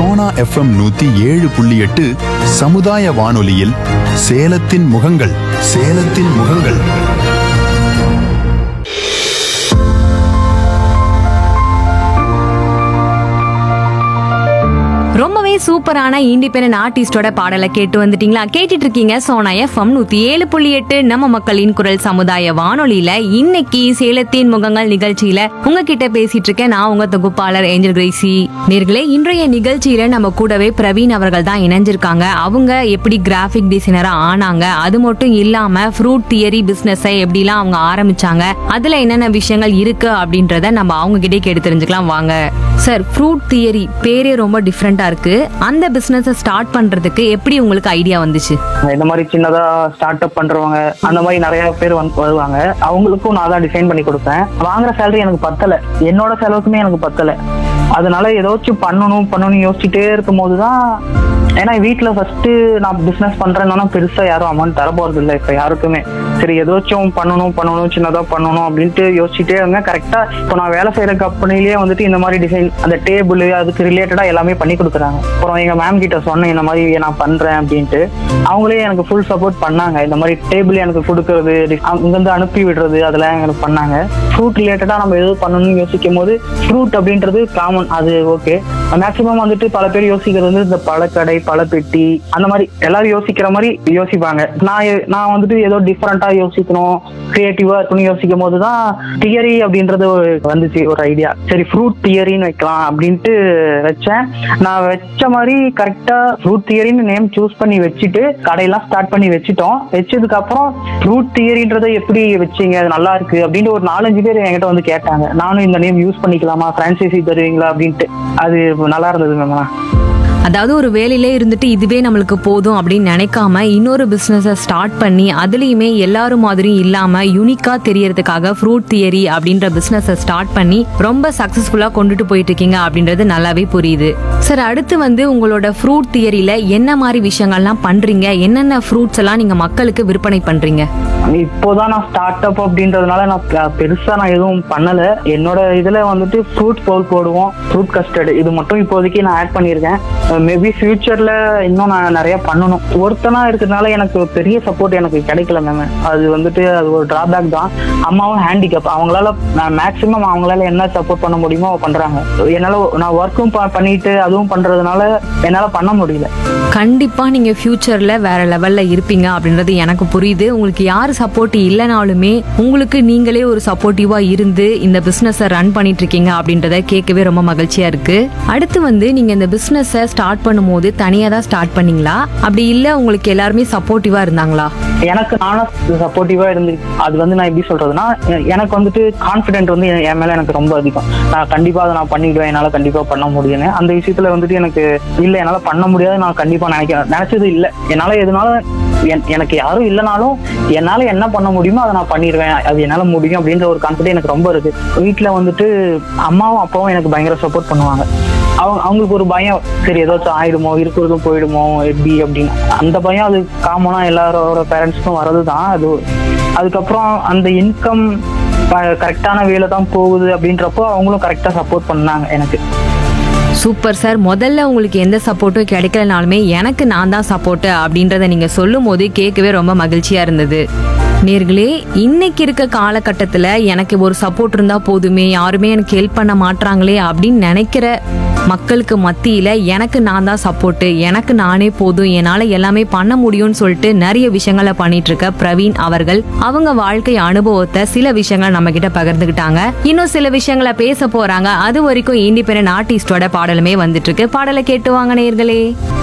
Sona FM நூத்தி ஏழு புள்ளி எட்டு சமுதாய வானொலியில் சேலத்தின் முகங்கள் சேலத்தின் முகங்கள் ரொம்பவே சூப்பரான இண்டிபெண்டன்ட் ஆர்டிஸ்டோட பாடலை கேட்டு வந்துட்டீங்களா கேட்டுட்டு இருக்கீங்க சோனா எஃப்எம் நூத்தி ஏழு புள்ளி எட்டு நம்ம மக்களின் குரல் சமுதாய வானொலியில இன்னைக்கு சேலத்தின் முகங்கள் நிகழ்ச்சியில உங்ககிட்ட பேசிட்டு இருக்கேன் நான் உங்க தொகுப்பாளர் ஏஞ்சல் கிரேசி நேர்களே இன்றைய நிகழ்ச்சியில நம்ம கூடவே பிரவீன் அவர்கள் தான் இணைஞ்சிருக்காங்க அவங்க எப்படி கிராஃபிக் டிசைனரா ஆனாங்க அது மட்டும் இல்லாம ஃப்ரூட் தியரி பிசினஸை எப்படிலாம் அவங்க ஆரம்பிச்சாங்க அதுல என்னென்ன விஷயங்கள் இருக்கு அப்படின்றத நம்ம அவங்க கிட்டே கேட்டு தெரிஞ்சுக்கலாம் வாங்க சார் ஃப்ரூட் தியரி பேரே ரொம்ப டிஃப்ரெண்டா இருக்கு அந்த பிசினஸை ஸ்டார்ட் பண்றதுக்கு எப்படி உங்களுக்கு ஐடியா வந்துச்சு இந்த மாதிரி சின்னதா ஸ்டார்ட் அப் பண்றவங்க அந்த மாதிரி நிறைய பேர் வந்து வருவாங்க அவங்களுக்கும் நான் தான் டிசைன் பண்ணி கொடுப்பேன் வாங்குற சேலரி எனக்கு பத்தல என்னோட செலவுக்குமே எனக்கு பத்தல அதனால ஏதாச்சும் பண்ணணும் பண்ணணும்னு யோசிச்சுட்டே இருக்கும் போதுதான் ஏன்னா வீட்டுல ஃபர்ஸ்ட் நான் பிசினஸ் பண்றேன்னா பெருசா யாரும் அமௌண்ட் தர போறது இல்லை இப்ப யாருக்குமே சரி ஏதாச்சும் பண்ணணும் பண்ணணும் சின்னதா பண்ணணும் அப்படின்ட்டு யோசிச்சுட்டே இருந்தேன் கரெக்டா இப்போ நான் வேலை செய்யற கம்பெனிலேயே வந்துட்டு இந்த மாதிரி டிசைன் அந்த டேபிள் அதுக்கு ரிலேட்டடா எல்லாமே பண்ணி கொடுக்குறாங்க அப்புறம் எங்க மேம் கிட்ட சொன்னேன் இந்த மாதிரி நான் பண்றேன் அப்படின்ட்டு அவங்களே எனக்கு ஃபுல் சப்போர்ட் பண்ணாங்க இந்த மாதிரி டேபிள் எனக்கு கொடுக்கறது இங்கிருந்து அனுப்பி விடுறது அதெல்லாம் எனக்கு பண்ணாங்க ஃப்ரூட் ரிலேட்டடா நம்ம எதுவும் பண்ணணும்னு யோசிக்கும் போது ஃப்ரூட் அப்படின்றது காமன் அது ஓகே மேக்சிமம் வந்துட்டு பல பேர் யோசிக்கிறது வந்து இந்த பழக்கடை பழப்பெட்டி அந்த மாதிரி எல்லாரும் யோசிக்கிற மாதிரி யோசிப்பாங்க நான் எ- நான் வந்துட்டு ஏதோ டிஃப்ரெண்டா யோசிக்கணும் கிரியேட்டிவா இருக்கணும் யோசிக்கும் போது தான் தியரி அப்படின்றது ஒரு வந்துச்சு ஒரு ஐடியா சரி ஃப்ரூட் தியரின்னு வைக்கலாம் அப்படின்ட்டு வச்சேன் நான் வச்ச மாதிரி கரெக்டா ஃப்ரூட் தியரின்னு நேம் சூஸ் பண்ணி வச்சுட்டு கடையெல்லாம் ஸ்டார்ட் பண்ணி வச்சுட்டோம் வச்சதுக்கு அப்புறம் ஃப்ரூட் தியரின்றதை எப்படி வச்சீங்க அது நல்லா இருக்கு அப்படின்ட்டு ஒரு நாலஞ்சு பேர் என்கிட்ட வந்து கேட்டாங்க நானும் இந்த நேம் யூஸ் பண்ணிக்கலாமா பிரான்சைசி தருவீங்களா அப்படின்ட்டு அது நல்லா இருந்தது மேம் அதாவது ஒரு வேலையிலே இருந்துட்டு இதுவே நம்மளுக்கு போதும் அப்படின்னு நினைக்காம இன்னொரு பிசினஸை ஸ்டார்ட் பண்ணி அதுலயுமே எல்லாரும் மாதிரியும் இல்லாம யூனிக்கா தெரியறதுக்காக ஃப்ரூட் தியரி அப்படின்ற பிசினஸை ஸ்டார்ட் பண்ணி ரொம்ப சக்சஸ்ஃபுல்லா கொண்டுட்டு போயிட்டு இருக்கீங்க அப்படின்றது நல்லாவே புரியுது சார் அடுத்து வந்து உங்களோட ஃப்ரூட் தியரியில என்ன மாதிரி விஷயங்கள்லாம் பண்றீங்க என்னென்ன ஃப்ரூட்ஸ் எல்லாம் நீங்க மக்களுக்கு விற்பனை பண்றீங்க இப்போதான் நான் ஸ்டார்ட் அப் அப்படின்றதுனால நான் பெ- பெருசா நான் எதுவும் பண்ணல என்னோட இதுல வந்துட்டு ஃப்ரூட் பவுல் போடுவோம் ஃப்ரூட் கஸ்டர்டு இது மட்டும் இப்போதைக்கு நான் ஆட் பண்ணியிருக்கேன் மேபி ஃபியூச்சர்ல இன்னும் நான் நிறைய பண்ணணும் ஒருத்தனா இருக்கிறதுனால எனக்கு ஒரு பெரிய சப்போர்ட் எனக்கு கிடைக்கல மேம் அது வந்துட்டு அது ஒரு டிராபேக் தான் அம்மாவும் ஹேண்டிகேப் அவங்களால நான் மேக்ஸிமம் அவங்களால என்ன சப்போர்ட் பண்ண முடியுமோ பண்றாங்க என்னால நான் ஒர்க்கும் பண்ணிட்டு அதுவும் பண்றதுனால என்னால பண்ண முடியல கண்டிப்பா நீங்க ஃபியூச்சர்ல வேற லெவல்ல இருப்பீங்க அப்படின்றது எனக்கு புரியுது உங்களுக்கு யார் சப்போர்ட் இல்லைனாலுமே உங்களுக்கு நீங்களே ஒரு சப்போர்ட்டிவா இருந்து இந்த பிசினஸை ரன் பண்ணிட்டு இருக்கீங்க அப்படின்றத கேட்கவே ரொம்ப மகிழ்ச்சியா இருக்கு அடுத்து வந்து நீங்க இந்த பிசினஸை ஸ்டார்ட் பண்ணும்போது தனியா தான் ஸ்டார்ட் பண்ணீங்களா அப்படி இல்ல உங்களுக்கு எல்லாருமே சப்போர்ட்டிவா இருந்தாங்களா எனக்கு நானும் சப்போர்ட்டிவா இருந்து அது வந்து நான் எப்படி சொல்றதுன்னா எ- எனக்கு வந்துட்டு கான்ஃபிடென்ட் வந்து என் என் மேல எனக்கு ரொம்ப அதிகம் நான் கண்டிப்பா அதை நான் பண்ணிடுவேன் என்னால கண்டிப்பா பண்ண முடியும்னு அந்த விஷயத்துல வந்துட்டு எனக்கு இல்ல என்னால பண்ண முடியாது நான் கண்டிப்பா நினைக்கிறேன் நினைச்சது இல்ல என்னால எதுனாலும் என்- எனக்கு யாரும் இல்லைனாலும் என்னால என்ன பண்ண முடியுமோ அதை நான் பண்ணிடுவேன் அது என்னால முடியும் அப்படின்ற ஒரு கான்ஃபிடென்ட் எனக்கு ரொம்ப இருக்கு வீட்டுல வந்துட்டு அம்மாவும் அப்பாவும் எனக்கு பயங்கர சப்போர்ட் பண்ணுவாங்க அவங்க அவங்களுக்கு ஒரு பயம் சரி ஏதாச்சும் ஆயிடுமோ இருக்கிறதும் போயிடுமோ எப்படி அப்படின்னு அந்த பயம் அது காமனா எல்லாரோட பேரண்ட்ஸ்க்கும் வர்றது தான் அது அதுக்கப்புறம் அந்த இன்கம் கரெக்டான வேலை தான் போகுது அப்படின்றப்போ அவங்களும் கரெக்டா சப்போர்ட் பண்ணாங்க எனக்கு சூப்பர் சார் முதல்ல உங்களுக்கு எந்த சப்போர்ட்டும் கிடைக்கலனாலுமே எனக்கு நான் தான் சப்போர்ட் அப்படின்றத நீங்க சொல்லும் போது கேட்கவே ரொம்ப மகிழ்ச்சியா இருந்தது நேர்களே இன்னைக்கு இருக்க காலகட்டத்தில் எனக்கு ஒரு சப்போர்ட் இருந்தா போதுமே யாருமே எனக்கு ஹெல்ப் பண்ண மாட்றாங்களே அப்படின்னு நினைக்கிற மக்களுக்கு மத்தியில எனக்கு நான் தான் சப்போர்ட் எனக்கு நானே போதும் என்னால எல்லாமே பண்ண முடியும்னு சொல்லிட்டு நிறைய விஷயங்களை பண்ணிட்டு இருக்க பிரவீன் அவர்கள் அவங்க வாழ்க்கை அனுபவத்தை சில விஷயங்களை நம்ம கிட்ட பகிர்ந்துக்கிட்டாங்க இன்னும் சில விஷயங்களை பேச போறாங்க அது வரைக்கும் இண்டிபெண்டன்ட் ஆர்டிஸ்டோட பாடலுமே வந்துட்டு இருக்கு பாடலை கேட்டு வாங்க நேயர்களே